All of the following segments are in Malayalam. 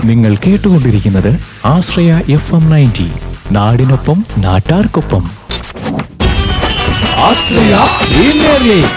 നിങ്ങൾ കേട്ടുകൊണ്ടിരിക്കുന്നത് ആശ്രയ എഫ് എം നയൻറ്റി നാടിനൊപ്പം നാട്ടാർക്കൊപ്പം Ashraya premier league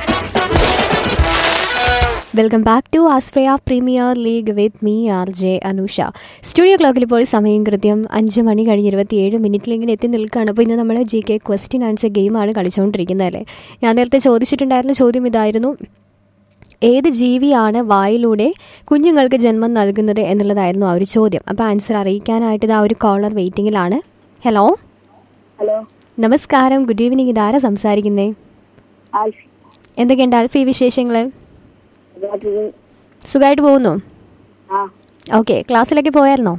welcome back to Ashraya premier league with me R J Anusha studio ക്ലോക്കിൽ ഇപ്പോൾ സമയം കൃത്യം അഞ്ച് മണി കഴിഞ്ഞ് ഇരുപത്തിയേഴ് മിനിറ്റിൽ ഇങ്ങനെ എത്തി നിൽക്കുകയാണ് അപ്പോൾ ഇന്ന് നമ്മൾ ജി കെ ക്വസ്റ്റ്യൻ ആൻസർ ഗെയിമാണ് കളിച്ചുകൊണ്ടിരിക്കുന്നത് അല്ലേ ഞാൻ നേരത്തെ ചോദിച്ചിട്ടുണ്ടായിരുന്ന ചോദ്യം ഇതായിരുന്നു ഏത് ജീവിയാണ് വായിലൂടെ കുഞ്ഞുങ്ങൾക്ക് ജന്മം നൽകുന്നത് എന്നുള്ളതായിരുന്നു ആ ഒരു ചോദ്യം അപ്പോൾ ആൻസർ അറിയിക്കാനായിട്ട് ഇതാ ഒരു കോളർ വെയിറ്റിംഗിലാണ് ഹലോ ഹലോ നമസ്കാരം ഗുഡ് ഈവനിങ് ഇതാരാ സംസാരിക്കുന്നേ ആൽഫി എന്തൊക്കെയുണ്ട് ആൽഫി വിശേഷങ്ങൾ സുഖമായിട്ടിരിക്കുന്നു. സുഖമായിട്ട് പോകുന്നു ആ ഓക്കെ ക്ലാസ്സിലൊക്കെ പോയായിരുന്നോ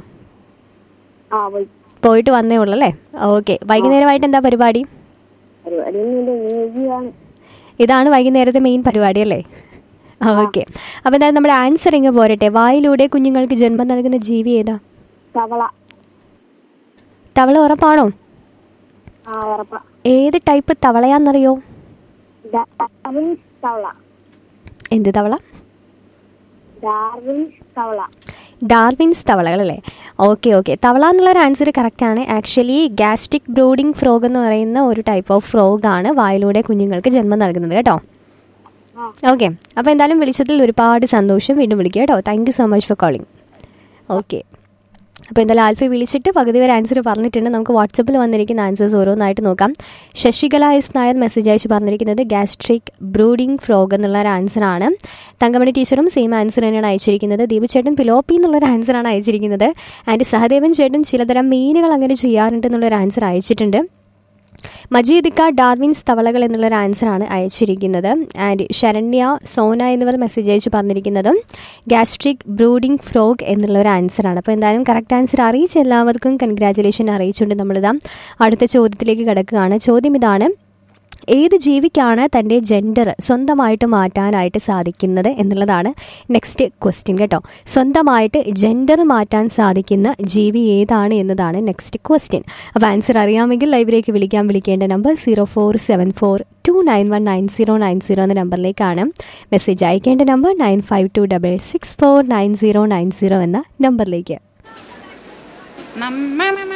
ആ പോയി പോയിട്ട് വന്നേ ഉള്ളൂ അല്ലേ ഓക്കെ വൈകുന്നേരമായിട്ട് എന്താ പരിപാടി പരിപാടിയൊന്നുമില്ല മ്യൂസിയാണ് ഇതാണ് വൈകുന്നേരത്തെ മെയിൻ പരിപാടി അല്ലേ ഓക്കെ അപ്പോൾ എന്തായാലും നമ്മുടെ ആൻസർ ഇങ്ങ് പോരട്ടെ വായിലൂടെ കുഞ്ഞുങ്ങൾക്ക് ജന്മം നൽകുന്ന ജീവി ഏതാ തവള തവള ഉറപ്പാണോ ആ ഉറപ്പ ഏത് ടൈപ്പ് തവളയാന്നറിയോ ഡാർവിൻസ് തവള എന്ത് തവള ഡാർവിൻസ് തവള ഡാർവിൻസ് തവളകൾ അല്ലേ ഓക്കെ ഓക്കെ തവള എന്നുള്ള ഒരു ആൻസർ കറക്റ്റാണ് ആക്ച്വലി ഗാസ്ട്രിക് ബ്രൂഡിംഗ് ഫ്രോഗ് എന്ന് പറയുന്ന ഒരു ടൈപ്പ് ഓഫ് ഫ്രോഗ് ആണ് വായിലൂടെ കുഞ്ഞുങ്ങൾക്ക് ജന്മം നൽകുന്നത് കേട്ടോ ആ. ഓക്കെ അപ്പോൾ എന്തായാലും വിളിച്ചതിൽ ഒരുപാട് സന്തോഷം വീണ്ടും വിളിക്കുക കേട്ടോ thank you so much for calling okay അപ്പോൾ എന്തായാലും ആൽഫി വിളിച്ചിട്ട് പകുതി വരെ ആൻസർ പറഞ്ഞിട്ടുണ്ട് നമുക്ക് വാട്സപ്പിൽ വന്നിരിക്കുന്ന ആൻസേഴ്സ് ഓരോന്നായിട്ട് നോക്കാം ശശികല എസ് നായർ മെസ്സേജ് അയച്ച് പറഞ്ഞിരിക്കുന്നത് ഗാസ്ട്രിക് ബ്രൂഡിംഗ് ഫ്രോഗ് എന്നുള്ള ഒരു ആൻസറാണ് തങ്കമണി ടീച്ചറും സെയിം ആൻസർ തന്നെയാണ് അയച്ചിരിക്കുന്നത് ദീപു ചേട്ടൻ പിലോപ്പി എന്നുള്ളൊരു ആൻസറാണ് അയച്ചിരിക്കുന്നത് ആൻഡ് സഹദേവൻ ചേട്ടൻ ചിലതരം മീനുകൾ അങ്ങനെ ചെയ്യാറുണ്ട് എന്നുള്ളൊരു ആൻസർ അയച്ചിട്ടുണ്ട് മജീദിക്ക ഡാർവിൻസ് തവളകൾ എന്നുള്ളൊരു ആൻസറാണ് അയച്ചിരിക്കുന്നത് ആൻഡ് ശരണ്യ സോന എന്നിവർ മെസ്സേജ് അയച്ച് പറഞ്ഞിരിക്കുന്നത് ഗാസ്ട്രിക് ബ്രൂഡിംഗ് ഫ്രോഗ് എന്നുള്ള ഒരു ആൻസറാണ് അപ്പോൾ എന്തായാലും കറക്റ്റ് ആൻസർ അറിയിച്ച എല്ലാവർക്കും കൺഗ്രാറ്റുലേഷൻ അറിയിച്ചുകൊണ്ട് നമ്മളിതാ അടുത്ത ചോദ്യത്തിലേക്ക് കിടക്കുകയാണ് ചോദ്യം ഇതാണ് ഏത് ജീവിക്കാണ് തൻ്റെ ജെൻഡർ സ്വന്തമായിട്ട് മാറ്റാനായിട്ട് സാധിക്കുന്നത് എന്നുള്ളതാണ് നെക്സ്റ്റ് ക്വസ്റ്റ്യൻ കേട്ടോ സ്വന്തമായിട്ട് ജെൻഡർ മാറ്റാൻ സാധിക്കുന്ന ജീവി ഏതാണ് എന്നതാണ് നെക്സ്റ്റ് ക്വസ്റ്റ്യൻ അപ്പോൾ ആൻസർ അറിയാമെങ്കിൽ ലൈവിലേക്ക് വിളിക്കാൻ വിളിക്കേണ്ട number zero four seven four two nine one nine zero nine zero എന്ന നമ്പറിലേക്കാണ് മെസ്സേജ് അയക്കേണ്ട number nine five two double six four nine zero nine zero എന്ന നമ്പറിലേക്ക് നമ്മ